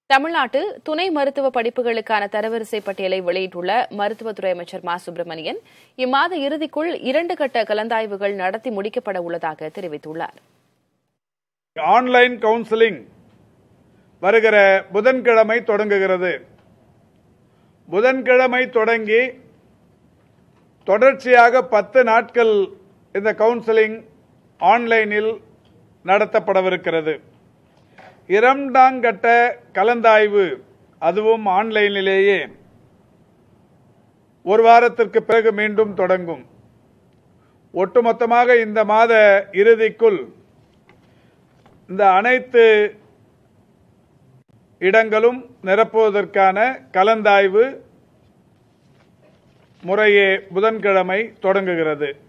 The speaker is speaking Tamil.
தமிழ்நாட்டில் துணை மருத்துவ படிப்புகளுக்கான தரவரிசை பட்டியலை வெளியிட்டுள்ள மருத்துவத்துறை அமைச்சர் மா சுப்பிரமணியன் இம்மாத இறுதிக்குள் இரண்டு கட்ட கலந்தாய்வுகள் நடத்தி முடிக்கப்பட உள்ளதாக தெரிவித்துள்ளார் ஆன்லைன் கவுன்சிலிங் வருகிற புதன்கிழமை தொடங்குகிறது புதன்கிழமை தொடங்கி தொடர்ச்சியாக பத்து நாட்கள் இந்த கவுன்சிலிங் ஆன்லைனில் நடத்தப்படவிருக்கிறது இரண்டாம் கட்ட கலந்தாய்வு அதுவும் ஆன்லைனிலேயே ஒரு வாரத்திற்கு பிறகு மீண்டும் தொடங்கும் ஒட்டுமொத்தமாக இந்த மாத இறுதிக்குள் இந்த அனைத்து இடங்களும் நிரப்புவதற்கான கலந்தாய்வு முறையே புதன்கிழமை தொடங்குகிறது